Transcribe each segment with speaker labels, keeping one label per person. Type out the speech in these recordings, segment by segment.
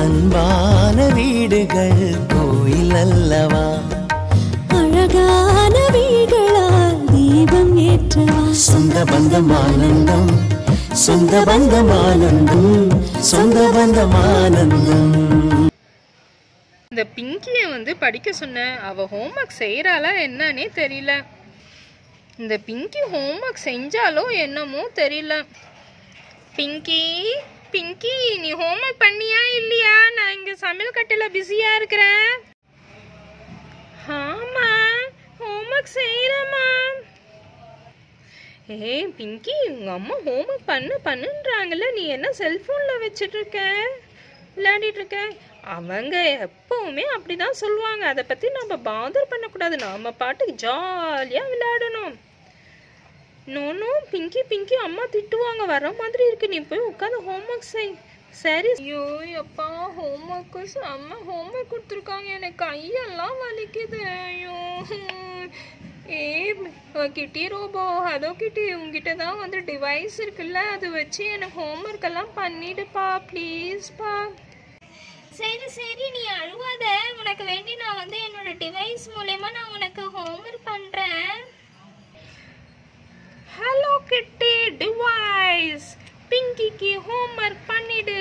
Speaker 1: அன்பான வீடுகள் கோயில் அல்லவா
Speaker 2: அழகான வீடுகளால் தீபம் ஏற்றவா
Speaker 1: சொந்த பந்தம் ஆனந்தம் சொந்த பந்தம் ஆனந்தம் சொந்த பந்தம் ஆனந்தம்
Speaker 3: இந்த பிங்கியை வந்து படிக்க சொன்னேன் அவள் ஹோம்ஒர்க் செய்கிறாளா என்னன்னே தெரியல இந்த பிங்கி ஹோம்ஒர்க் செஞ்சாலோ என்னமோ தெரியல பிங்கி பிங்கி நீ ஹோம்ஒர்க் பண்ணியா இல்லையா நான் இங்கே சமையல் கட்டில் பிஸியாக இருக்கிறேன் ஆமா ஹோம்ஒர்க் செய்கிறேம்மா ஏய் பிங்கி உங்கள் அம்மா ஹோம்ஒர்க் பண்ணு பண்ணுன்றாங்கல்ல நீ என்ன செல்ஃபோனில் வச்சுட்டு இருக்க விளையாடிட்டு இருக்க அவங்க எப்பவுமே அப்படிதான் சொல்லுவாங்க அதை பற்றி நம்ம பாதர் பண்ணக்கூடாது நாம பாட்டுக்கு ஜாலியாக விளையாடணும் நோனோ பிங்கி பிங்கி அம்மா திட்டுவாங்க வர மாதிரி இருக்கு நீ போய் உட்காந்து ஹோம்ஒர்க் செய் சரி ஐயோ எப்பா ஹோம்ஒர்க்கு அம்மா ஹோம்ஒர்க் கொடுத்துருக்காங்க எனக்கு கையெல்லாம் வலிக்குது ஐயோ ஏ கிட்டி ரோபோ அதோ கிட்டி உங்ககிட்ட தான் வந்து டிவைஸ் இருக்குல்ல அது வச்சு எனக்கு ஹோம்ஒர்க் எல்லாம் பண்ணிடுப்பா ப்ளீஸ்ப்பா
Speaker 4: சரி சரி நீ அழுவாத உனக்கு வேண்டி நான் வந்து என்னோட டிவைஸ் மூலயமா நான் உனக்கு ஹோம்ஒர்க் பண்றேன்
Speaker 3: ஹலோ கிட்டி டிவைஸ் பிங்கிக்கு ஹோம்ஒர்க் பண்ணிடு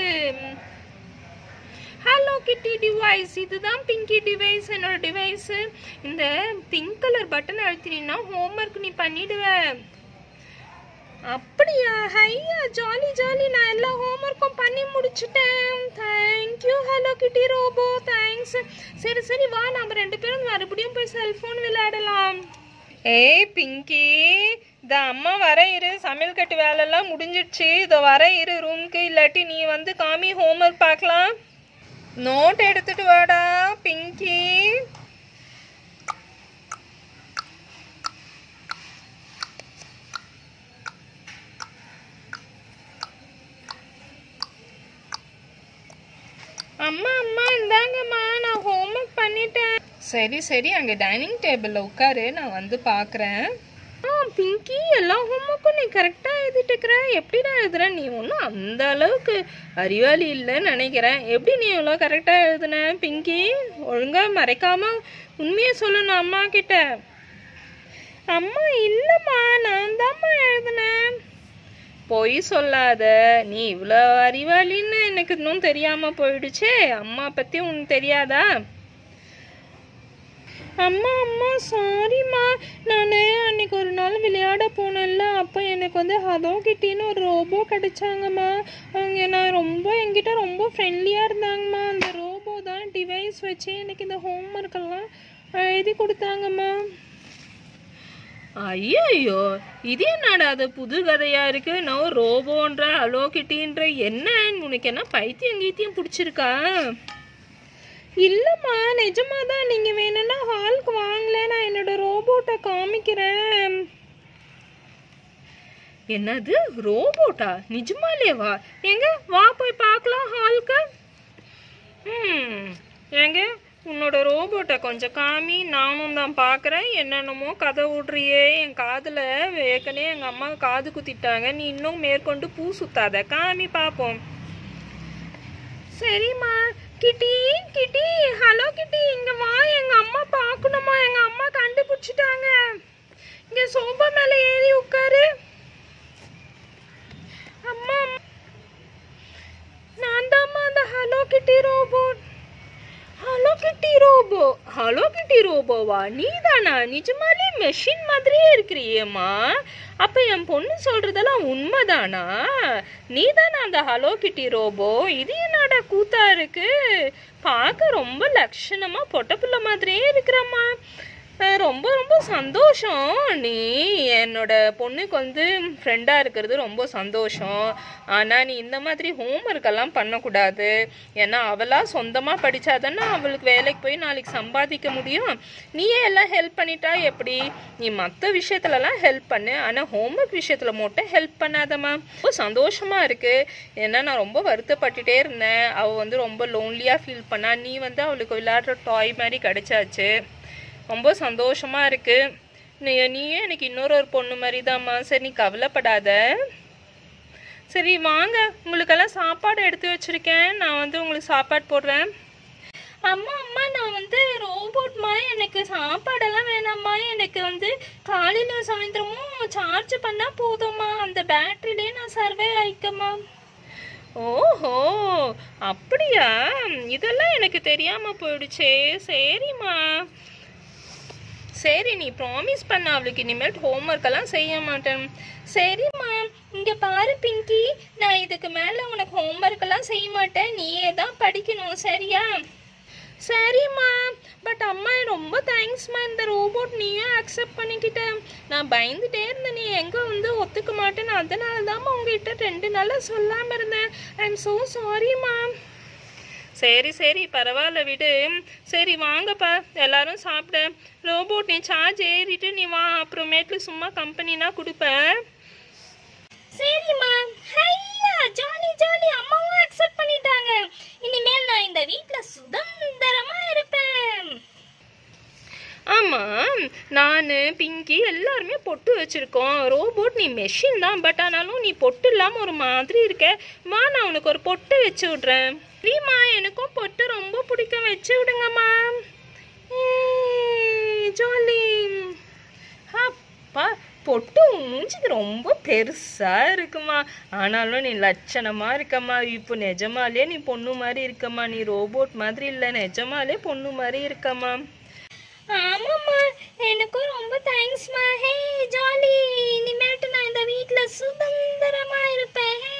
Speaker 3: ஹலோ கிட்டி டிவைஸ் இதுதான் பிங்கி டிவைஸ் என்னோட டிவைஸ் இந்த பிங்க் கலர் பட்டன் அழுத்தினா ஹோம்ஒர்க் நீ பண்ணிடுவ அப்படியா ஹையா ஜாலி ஜாலி நான் எல்லா ஹோம்ஒர்க்கும் பண்ணி முடிச்சிட்டேன் thank you Hello Kitty robo thanks சரி சரி வா நம்ம ரெண்டு பேரும் மறுபடியும் போய் செல்ஃபோன் விளையாடலாம் ஏய் பிங்கி இந்த அம்மா வர இரு சமையல் கட்டு வேலைலாம் முடிஞ்சிடுச்சு இதோ வர இரு ரூம்க்கு இல்லாட்டி நீ வந்து காமி ஹோம்ஒர்க் பார்க்கலாம் நோட் எடுத்துட்டு வாடா பிங்கி அம்மா அம்மா இந்தாங்கம்மா நான் ஹோம்ஒர்க் பண்ணிட்டேன் சரி சரி அங்கே டைனிங் டேபிளில் உட்காரு நான் வந்து பார்க்குறேன் ஆ பிங்கி எல்லா ஹோம்ஒர்க்கும் நீ கரெக்டாக எழுதிட்டு இருக்கிற எப்படிடா எழுதுற நீ ஒன்றும் அந்த அளவுக்கு அறிவாளி இல்லைன்னு நினைக்கிறேன் எப்படி நீ இவ்வளோ கரெக்டாக எழுதுன பிங்கி ஒழுங்காக மறைக்காம உண்மையை சொல்லணும் அம்மா கிட்ட அம்மா இல்லைம்மா நான் தாம்மா எழுதுனேன் பொய் சொல்லாத நீ இவ்வளோ அறிவாளின்னு எனக்கு இன்னும் தெரியாமல் போயிடுச்சே அம்மா பற்றி உனக்கு தெரியாதா அம்மா அம்மா சாரிம்மா நான் அன்னைக்கு ஒரு நாள் விளையாட போனேன்ல அப்போ எனக்கு வந்து ஹதோ கிட்டின்னு ஒரு ரோபோ கிடைச்சாங்கம்மா அவங்க நான் ரொம்ப என்கிட்ட ரொம்ப ஃப்ரெண்ட்லியாக இருந்தாங்கம்மா அந்த ரோபோ தான் டிவைஸ் வச்சு எனக்கு இந்த ஹோம்ஒர்க் எல்லாம் எழுதி கொடுத்தாங்கம்மா ஐயோ இது என்னடா அது புது கதையா இருக்கு நான் ரோபோன்ற அலோ கிட்டின்ற என்ன உனக்கு என்ன பைத்தியம் கீத்தியம் பிடிச்சிருக்கா இல்லைம்மா நிஜமா தான் நீங்கள் வேணும்னா ஹாலுக்கு வாங்கல நான் என்னோட ரோபோட்டை காமிக்கிறேன் என்னது ரோபோட்டா நிஜமாலே வா எங்க வா போய் பார்க்கலாம் ஹாலுக்கு ம் ஏங்க உன்னோட ரோபோட்டை கொஞ்சம் காமி நானும் தான் பார்க்குறேன் என்னென்னமோ கதை விட்றியே என் காதில் ஏற்கனவே எங்கள் அம்மா காது குத்திட்டாங்க நீ இன்னும் மேற்கொண்டு பூ சுத்தாத காமி பார்ப்போம் சரிம்மா கிட்டி கிட்டி ஹலோ கிட்டி இங்க வா எங்க அம்மா பார்க்கணுமா எங்க அம்மா கண்டுபிடிச்சிட்டாங்க இங்க சோபா மேல ஏறி உட்காரு அம்மா நான் தாம்மா அந்த Hello Kitty robot Hello Kitty robo Hello Kitty ரோபோவா நீ தானா நிஜமாலே மெஷின் மாதிரியே இருக்கிறியேம்மா அப்ப என் பொண்ணு சொல்றதெல்லாம் உண்மைதானா நீ தானே அந்த ஹலோ கிட்டி ரோபோ இது என்னடா கூத்தா இருக்கு பார்க்க ரொம்ப லட்சணமா பொட்ட புள்ள மாதிரியே இருக்கிறம்மா அஹ் ரொம்ப ரொம்ப சந்தோஷம் நீ என்னோட பொண்ணுக்கு வந்து ஃப்ரெண்டாக இருக்கிறது ரொம்ப சந்தோஷம் ஆனால் நீ இந்த மாதிரி ஹோம்ஒர்க் எல்லாம் பண்ணக்கூடாது ஏன்னா அவளாக சொந்தமாக படித்தாதானே அவளுக்கு வேலைக்கு போய் நாளைக்கு சம்பாதிக்க முடியும் நீயே எல்லாம் ஹெல்ப் பண்ணிட்டா எப்படி நீ மற்ற விஷயத்துலலாம் ஹெல்ப் பண்ணு ஆனால் ஹோம்ஒர்க் விஷயத்தில் மட்டும் ஹெல்ப் பண்ணாதம்மா ரொம்ப சந்தோஷமாக இருக்குது ஏன்னா நான் ரொம்ப வருத்தப்பட்டுட்டே இருந்தேன் அவள் வந்து ரொம்ப லோன்லியாக ஃபீல் பண்ணா நீ வந்து அவளுக்கு விளையாடுற டாய் மாதிரி கிடைச்சாச்சு ரொம்ப சந்தோஷமா இருக்கு நீ நீயே எனக்கு இன்னொரு ஒரு பொண்ணு மாதிரி தாம்மா சரி நீ கவலைப்படாத சரி வாங்க உங்களுக்கெல்லாம் சாப்பாடு எடுத்து வச்சிருக்கேன் நான் வந்து உங்களுக்கு சாப்பாடு போடுறேன்
Speaker 4: அம்மா அம்மா நான் வந்து ரோபோட்மா எனக்கு சாப்பாடெல்லாம் வேணாம்மா எனக்கு வந்து காலையில் சாயந்தரமும் சார்ஜ் பண்ணால் போதும்மா அந்த பேட்டரியிலே நான் சர்வே ஆயிக்கம்மா
Speaker 3: ஓஹோ அப்படியா இதெல்லாம் எனக்கு தெரியாம போயிடுச்சே சரிம்மா சரி நீ ப்ராமிஸ் பண்ண அவளுக்கு இனிமேல் ஹோம்ஒர்க் எல்லாம் செய்ய மாட்டேன்
Speaker 4: சரிம்மா இங்கே பாரு பிங்கி நான் இதுக்கு மேலே உனக்கு ஹோம்ஒர்க் எல்லாம் செய்ய மாட்டேன் நீயே தான் படிக்கணும் சரியா
Speaker 3: சரிம்மா பட் அம்மா ரொம்ப தேங்க்ஸ்மா இந்த ரோபோட் நீயும் அக்செப்ட் பண்ணிக்கிட்ட நான் பயந்துட்டே இருந்தேன் நீ எங்கே வந்து ஒத்துக்க மாட்டேன்னு அதனால தான்மா உங்ககிட்ட ரெண்டு நாளாக சொல்லாமல் இருந்தேன் ஐ எம் ஸோ சாரிம்மா சரி சரி பரவாயில்ல விடு சரி வாங்கப்பா எல்லாரும் சாப்பிட ரோபோட் நீ சார்ஜ் ஏறிட்டு நீ வா அப்புறமேட்டுல சும்மா கம்பெனினா கொடுப்பேன்
Speaker 4: சரிம்மா ஹையா ஜாலி ஜாலி அம்மாவும் அக்செப்ட் பண்ணிட்டாங்க இனிமேல் நான் இந்த வீட்டில் சுதந்திரமா இருப்பேன்
Speaker 3: ஆமாம் நான் பிங்கி எல்லாருமே பொட்டு வச்சுருக்கோம் ரோபோட் நீ மெஷின் தான் பட் ஆனாலும் நீ பொட்டு இல்லாமல் ஒரு மாதிரி இருக்க மா நான் உனக்கு ஒரு பொட்டு வச்சு விட்றேன் சரிம்மா எனக்கும் பொட்டு ரொம்ப பிடிக்கும் வச்சு விடுங்கம்மா ஜாலி அப்பா பொட்டு உன் மூஞ்சிக்கு ரொம்ப பெருசா இருக்குமா ஆனாலும் நீ லட்சணமா இருக்கம்மா இப்போ நிஜமாலே நீ பொண்ணு மாதிரி இருக்கம்மா நீ ரோபோட் மாதிரி இல்லை நிஜமாலே பொண்ணு மாதிரி இருக்கம்மா
Speaker 4: ஆமாம்மா எனக்கும் ரொம்ப தேங்க்ஸ்மா ஹே ஜாலி இனிமேட்டு நான் இந்த வீட்டில் சுதந்திரமா இருப்பேன் ஹே